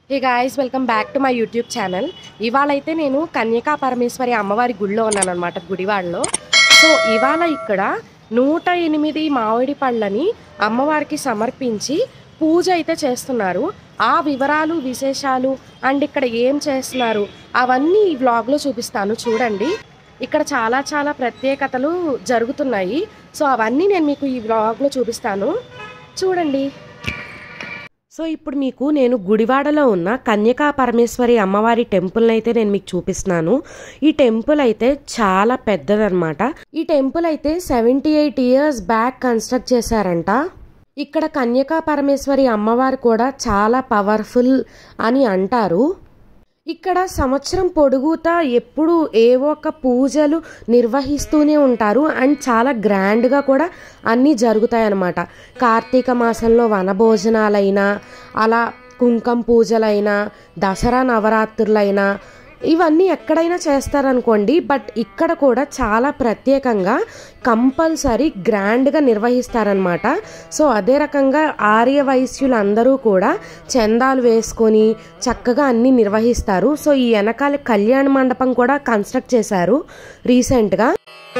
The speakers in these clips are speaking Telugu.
hey guys welcome back to my YouTube channel ఇవాళ అయితే నేను కన్యకా పరమేశ్వరి అమ్మవారి గుడిలో ఉన్నాను అనమాట గుడివాడలో సో ఇవాళ ఇక్కడ నూట ఎనిమిది మామిడి పళ్ళని అమ్మవారికి సమర్పించి పూజ అయితే చేస్తున్నారు ఆ వివరాలు విశేషాలు అండ్ ఇక్కడ ఏం చేస్తున్నారు అవన్నీ ఈ వ్లాగ్లో చూపిస్తాను చూడండి ఇక్కడ చాలా చాలా ప్రత్యేకతలు జరుగుతున్నాయి సో అవన్నీ నేను మీకు ఈ వ్లాగ్లో చూపిస్తాను చూడండి సో ఇప్పుడు మీకు నేను గుడివాడలో ఉన్న కన్యకా పరమేశ్వరి అమ్మవారి టెంపుల్ అయితే నేను మీకు చూపిస్తున్నాను ఈ టెంపుల్ అయితే చాలా పెద్దదన్నమాట ఈ టెంపుల్ అయితే seventy eight years back construct చేశారంట ఇక్కడ కన్యకా పరమేశ్వరి అమ్మవారు కూడా చాలా పవర్ఫుల్ అని అంటారు ఇక్కడ సంవత్సరం పొడుగుతా ఎప్పుడు ఏవో ఒక పూజలు నిర్వహిస్తూనే ఉంటారు అండ్ చాలా గ్రాండ్గా కూడా అన్నీ జరుగుతాయన్నమాట కార్తీక మాసంలో వనభోజనాలైనా అలా కుంకం పూజలైనా దసరా నవరాత్రులైనా ఇవన్నీ ఎక్కడైనా చేస్తారనుకోండి బట్ ఇక్కడ కూడా చాలా ప్రత్యేకంగా కంపల్సరీ గ్రాండ్గా నిర్వహిస్తారనమాట సో అదే రకంగా ఆర్య వైశ్యులు అందరూ కూడా చందాలు వేసుకొని చక్కగా అన్నీ నిర్వహిస్తారు సో ఈ వెనకాల కళ్యాణ మండపం కూడా కన్స్ట్రక్ట్ చేశారు రీసెంట్గా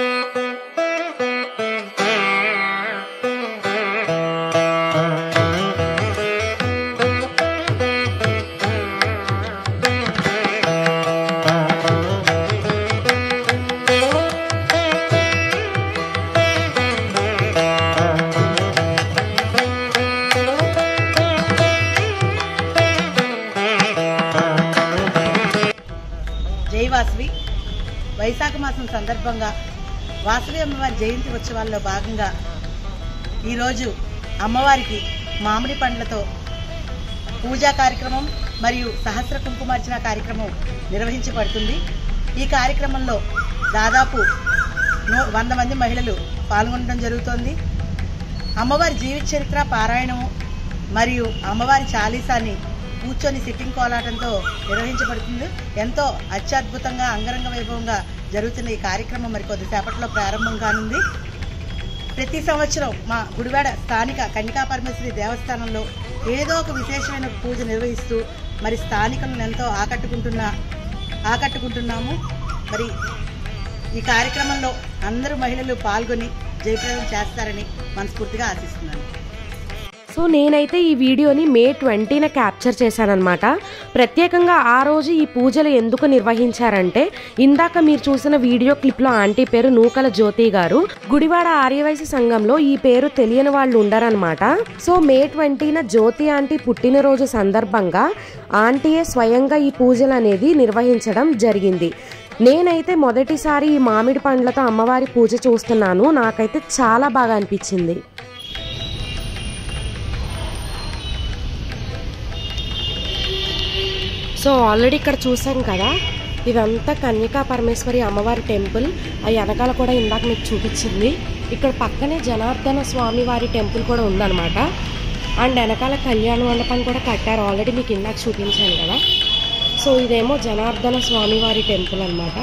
జై వాసవి వైశాఖ మాసం సందర్భంగా వాసవి అమ్మవారి జయంతి ఉత్సవాల్లో భాగంగా ఈరోజు అమ్మవారికి మామిడి పండ్లతో పూజా కార్యక్రమం మరియు సహస్ర కుంకుమార్చన కార్యక్రమం నిర్వహించబడుతుంది ఈ కార్యక్రమంలో దాదాపు నూ వంద మంది మహిళలు పాల్గొనడం జరుగుతోంది అమ్మవారి జీవిత చరిత్ర పారాయణము మరియు అమ్మవారి చాలీసాని కూర్చొని సిట్టింగ్ కోలాటంతో నిర్వహించబడుతుంది ఎంతో అత్యద్భుతంగా అంగరంగ వైభవంగా జరుగుతున్న ఈ కార్యక్రమం మరి కొద్దిసేపట్లో ప్రారంభం కానుంది ప్రతి సంవత్సరం మా గుడివాడ స్థానిక కన్యకా పరమేశ్వరి దేవస్థానంలో ఏదో ఒక విశేషమైన పూజ నిర్వహిస్తూ మరి స్థానికులను ఎంతో ఆకట్టుకుంటున్న ఆకట్టుకుంటున్నాము మరి ఈ కార్యక్రమంలో అందరూ మహిళలు పాల్గొని జయప్రదం చేస్తారని మనస్ఫూర్తిగా ఆశిస్తున్నాను సో నేనైతే ఈ వీడియోని మే ట్వంటీన క్యాప్చర్ చేశానన్నమాట ప్రత్యేకంగా ఆ రోజు ఈ పూజలు ఎందుకు నిర్వహించారంటే ఇందాక మీరు చూసిన వీడియో క్లిప్లో ఆంటీ పేరు నూకల జ్యోతి గారు గుడివాడ ఆర్యవైశ్య సంఘంలో ఈ పేరు తెలియని వాళ్ళు ఉండరనమాట సో మే ట్వంటీన జ్యోతి ఆంటీ పుట్టినరోజు సందర్భంగా ఆంటీయే స్వయంగా ఈ పూజలు అనేది నిర్వహించడం జరిగింది నేనైతే మొదటిసారి ఈ మామిడి పండ్లతో అమ్మవారి పూజ చూస్తున్నాను నాకైతే చాలా బాగా అనిపించింది సో ఆల్రెడీ ఇక్కడ చూసాం కదా ఇదంతా కన్యకా పరమేశ్వరి అమ్మవారి టెంపుల్ ఆ వెనకాల కూడా ఇందాక మీకు చూపించింది ఇక్కడ పక్కనే జనార్దన స్వామి వారి టెంపుల్ కూడా ఉందన్నమాట అండ్ వెనకాల కళ్యాణ మండపం కూడా కట్టారు ఆల్రెడీ మీకు ఇందాక చూపించాను కదా సో ఇదేమో జనార్దన స్వామి వారి టెంపుల్ అనమాట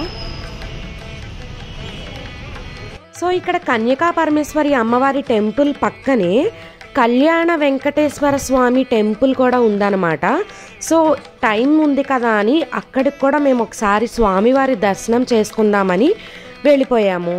సో ఇక్కడ కన్యకా పరమేశ్వరి అమ్మవారి టెంపుల్ పక్కనే కళ్యాణ వెంకటేశ్వర స్వామి టెంపుల్ కూడా ఉందన్నమాట సో టైం ఉంది కదా అని అక్కడికి కూడా మేము ఒకసారి స్వామివారి దర్శనం చేసుకుందామని వెళ్ళిపోయాము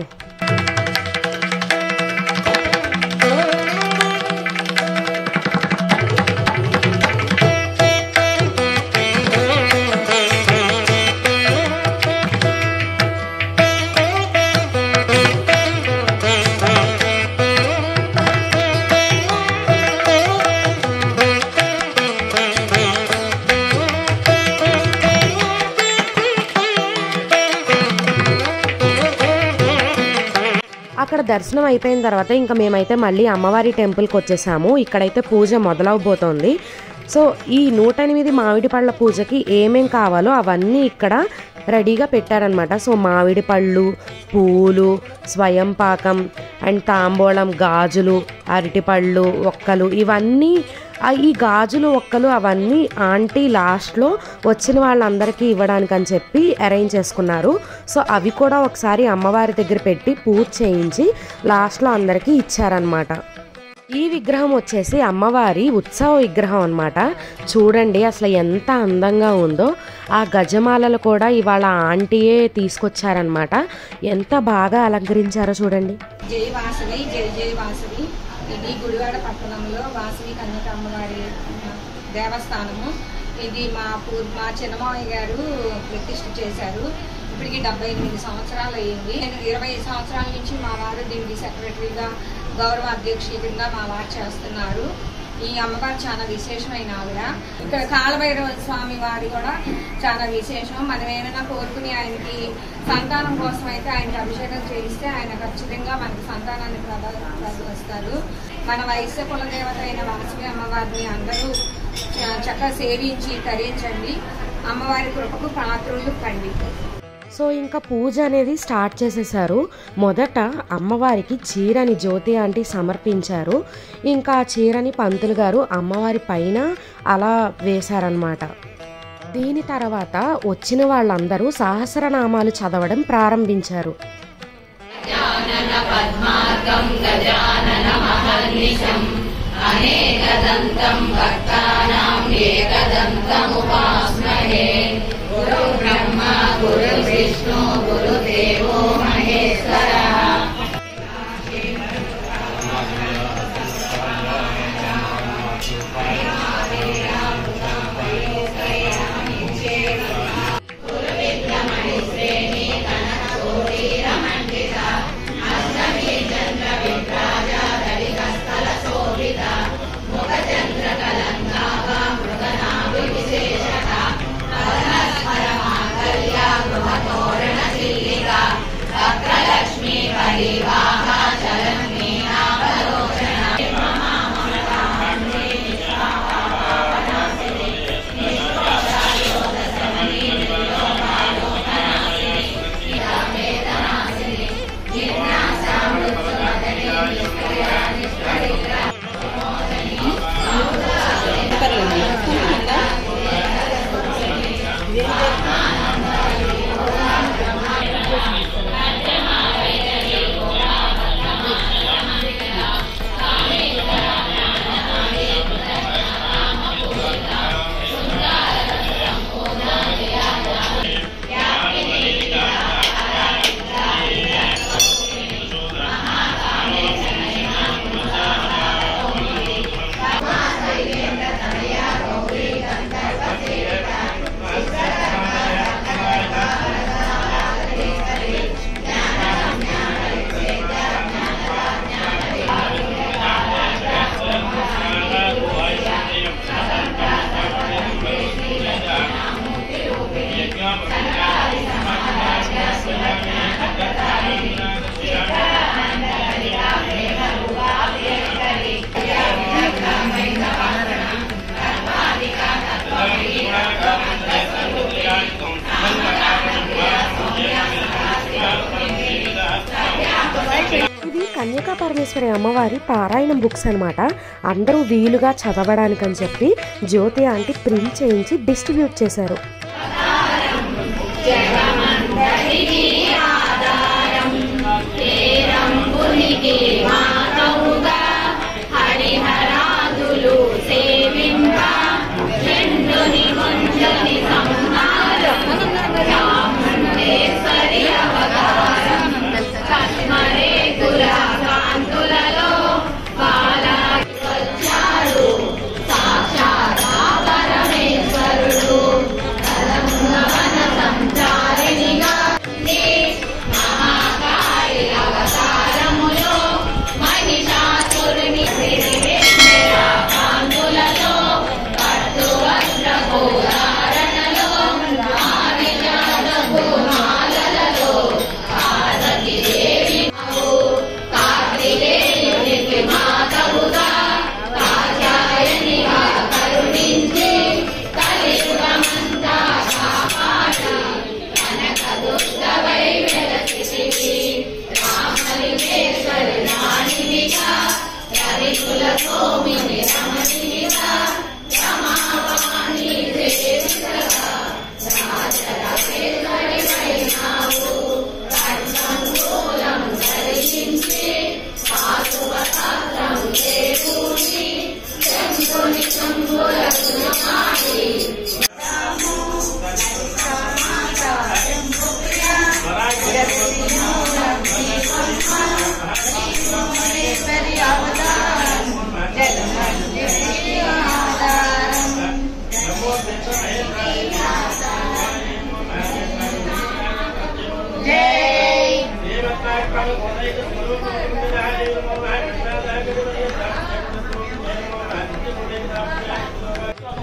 అక్కడ దర్శనం అయిపోయిన తర్వాత ఇంకా మేమైతే మళ్ళీ అమ్మవారి టెంపుల్కి వచ్చేసాము ఇక్కడైతే పూజ మొదలవబోతోంది సో ఈ నూట ఎనిమిది మామిడి పళ్ళ పూజకి ఏమేం కావాలో అవన్నీ ఇక్కడ రెడీగా పెట్టారనమాట సో మామిడి పళ్ళు పూలు స్వయం పాకం అండ్ తాంబూలం గాజులు అరటిపళ్ళు ఒక్కలు ఇవన్నీ ఆ ఈ గాజులు ఒక్కలు అవన్నీ ఆంటీ లాస్ట్లో వచ్చిన వాళ్ళందరికీ ఇవ్వడానికి అని చెప్పి అరేంజ్ చేసుకున్నారు సో అవి కూడా ఒకసారి అమ్మవారి దగ్గర పెట్టి పూజ చేయించి లాస్ట్లో అందరికీ ఇచ్చారనమాట ఈ విగ్రహం వచ్చేసి అమ్మవారి ఉత్సవ విగ్రహం అన్నమాట చూడండి అసలు ఎంత అందంగా ఉందో ఆ గజమాలలు కూడా ఇవాళ ఆంటీయే తీసుకొచ్చారనమాట ఎంత బాగా అలంకరించారో చూడండి జై వాసవి జై జై వాసవి ఇది గుడివాడ పట్టణంలో వాసవి కన్యక అమ్మవారి దేవస్థానము ఇది మా పూ మా చిన్నమావయ్య గారు ప్రతిష్ఠ చేశారు ఇప్పటికి డెబ్బై ఎనిమిది సంవత్సరాలు అయ్యింది నేను ఇరవై సంవత్సరాల నుంచి మా వారు దీనికి సెక్రటరీగా గౌరవ అధ్యక్షుడిగా మా వారు చేస్తున్నారు ఈ అమ్మవారు చాలా విశేషమైన ఆవిడ ఇక్కడ కాలభైరవ స్వామి వారి కూడా చాలా విశేషం మనం ఏమైనా కోరుకుని ఆయనకి సంతానం కోసం అయితే ఆయనకి అభిషేకం చేయిస్తే ఆయన ఖచ్చితంగా మనకి సంతానాన్ని ప్రద ప్రదవిస్తారు మన వైశ్య కులదేవత అయిన వాసవి అమ్మవారిని అందరూ చ- చక్కగా సేవించి తరించండి అమ్మవారి కృపకు పాత్రులు కండి సో ఇంకా పూజ అనేది స్టార్ట్ చేసేసారు మొదట అమ్మవారికి చీరని జ్యోతి ఆంటీ సమర్పించారు ఇంకా ఆ చీరని పంతులు గారు అమ్మవారి పైన అలా వేశారనమాట దీని తర్వాత వచ్చిన వాళ్ళందరూ సహస్రనామాలు చదవడం ప్రారంభించారు ఇది కన్యకా పరమేశ్వరి అమ్మవారి పారాయణం బుక్స్ అన్నమాట అందరూ వీలుగా చదవడానికని చెప్పి జ్యోతి ఆంటీ ప్రింట్ చేయించి డిస్ట్రిబ్యూట్ చేశారు సాక్షాత్ పరమేశ్వరుడు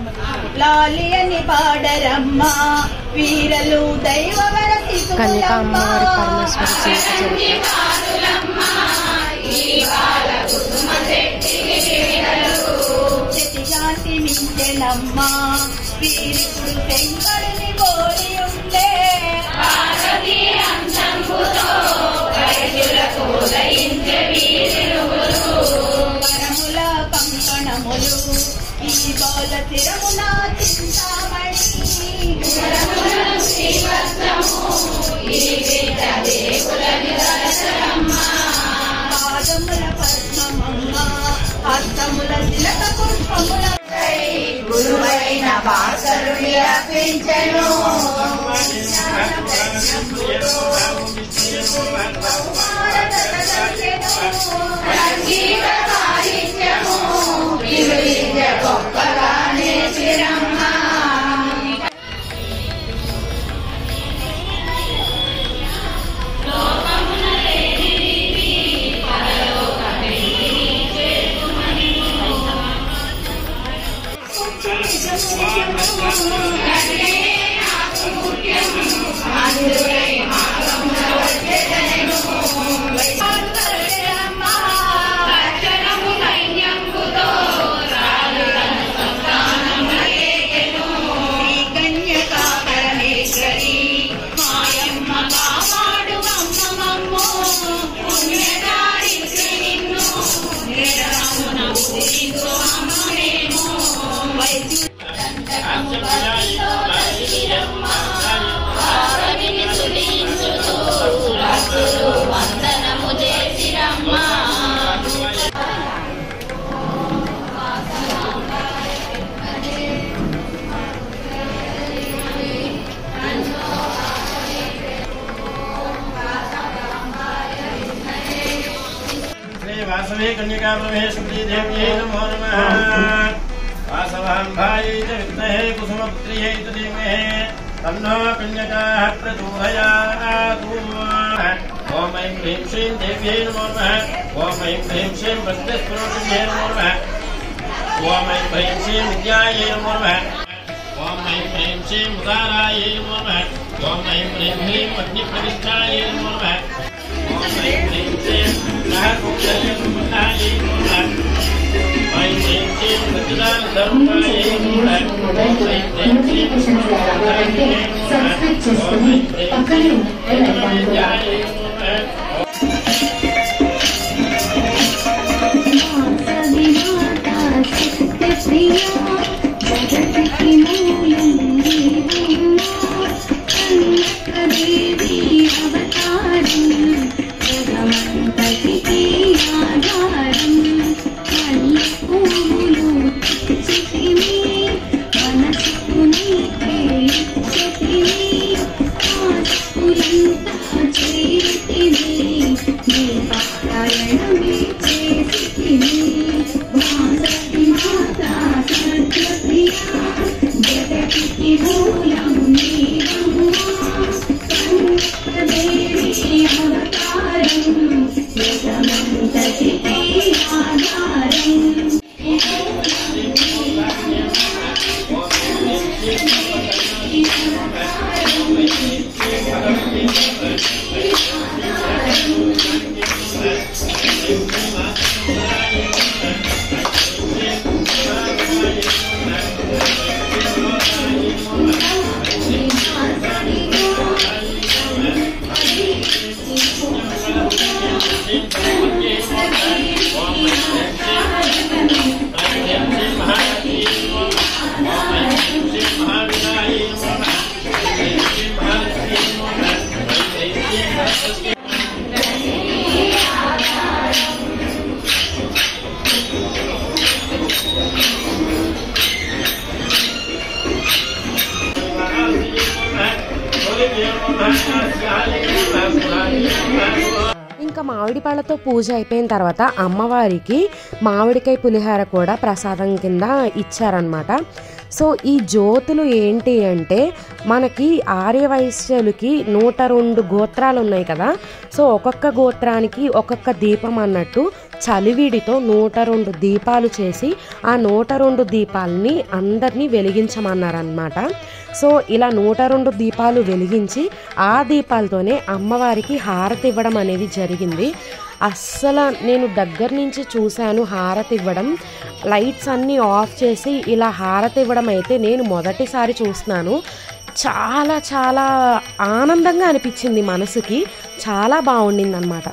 లాలి అని పాడరమ్మా వీరలు దైవవర కన్యకా అమ్మవారి పరమేశ్వరి జీవిత చరిత్ర జాతి మించెనమ్మా వీరిప్పుడు శంకరుని కోరి ఉండే వరముల కంకణములు ఈ బాల తిరమున చింతామణి పాదముల పద్మమమ్మ హస్తముల తిలక పుష్పముల గురువైన వాసరుని అర్పించను కన్యకా పరమేశ్వరి మాయమ్మ కాపాడు అమ్మమ్మమ్మో పుణ్యదారిత్రి నిన్ను నిరతమున పూజించు అమ్మమేమో వైద్యు श्री वासवे कन्यका परमेश्वरी देव्यै नमो नमः वासवाम्भायै च विद्महे कुसुमपुत्र्यै च धीमहि तन्नो कन्यकाः प्रचोदयातु ॐ ऐं ह्रीं श्रीं देव्यै नमो नमः ॐ ऐं ह्रीं श्रीं वस्त्रस्वरूपिण्यै नमो नमः ॐ ऐं ह्रीं श्रीं विद्यायै नमो नमः ॐ ऐं ह्रीं श्रीं उदारायै नमो नमः ॐ ऐं ह्रीं ह्रीं अग्निप्रविष्टायै नमो नमः ॐ ऐं ह्रीं श्रीं सहकुण्डल्यसम्पन्नायै नमो नमः ऐं ह्रीं श्रीं सच्चिदानन्दरूपायै नमो नमः ॐ ऐं ह्रीं श्रीं विष्णुपदायै नमो नमः ॐ ऐं ह्रीं श्रीं ब्रह्मविद्यायै नमो नमः ఇంకా మామిడి పళ్ళతో పూజ అయిపోయిన తర్వాత అమ్మవారికి మామిడికాయ పులిహార కూడా ప్రసాదం కింద ఇచ్చారనమాట సో ఈ జ్యోతులు ఏంటి అంటే మనకి ఆర్యవైశ్యులకి నూట రెండు గోత్రాలు ఉన్నాయి కదా సో ఒక్కొక్క గోత్రానికి ఒక్కొక్క దీపం అన్నట్టు చలివిడితో నూట రెండు దీపాలు చేసి ఆ నూట రెండు దీపాలని అందరినీ వెలిగించమన్నారనమాట సో ఇలా నూట రెండు దీపాలు వెలిగించి ఆ దీపాలతోనే అమ్మవారికి హారతి ఇవ్వడం అనేది జరిగింది అస్సలు నేను దగ్గర నుంచి చూశాను హారతి ఇవ్వడం లైట్స్ అన్నీ ఆఫ్ చేసి ఇలా హారతి ఇవ్వడం అయితే నేను మొదటిసారి చూస్తున్నాను చాలా చాలా ఆనందంగా అనిపించింది మనసుకి చాలా బాగుండింది అనమాట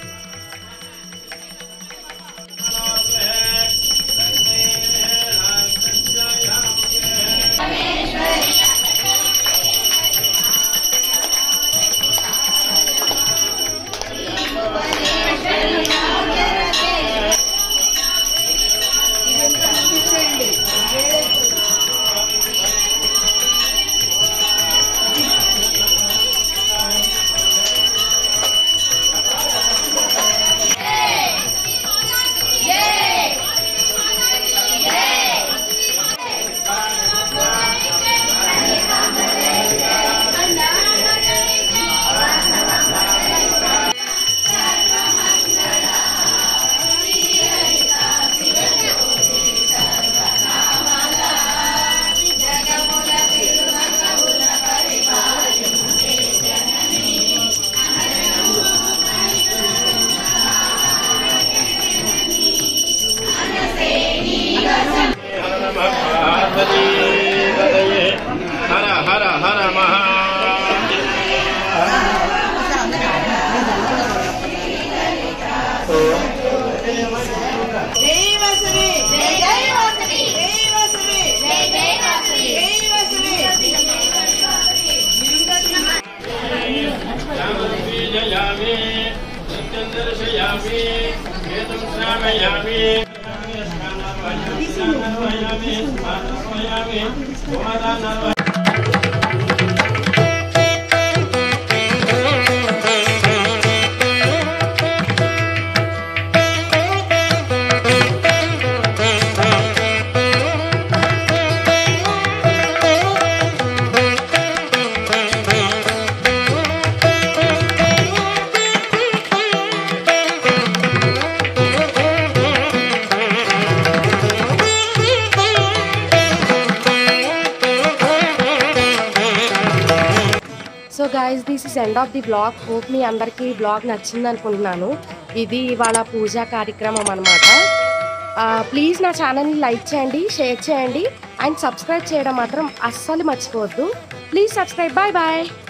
హర హర హర మహా बीजयामि नित्यं दर्शयामि वेदं श्रावयामि स्नानमयामि स्नानमयामि गोदानमयामि so guys this is end of the blog hope మీ అందరికీ ఈ బ్లాగ్ నచ్చింది అనుకుంటున్నాను ఇది ఇవాళ పూజా కార్యక్రమం అనమాట ప్లీజ్ నా ఛానల్ని లైక్ చేయండి షేర్ చేయండి అండ్ సబ్స్క్రైబ్ చేయడం మాత్రం అస్సలు మర్చిపోవద్దు ప్లీజ్ సబ్స్క్రైబ్ బాయ్ బాయ్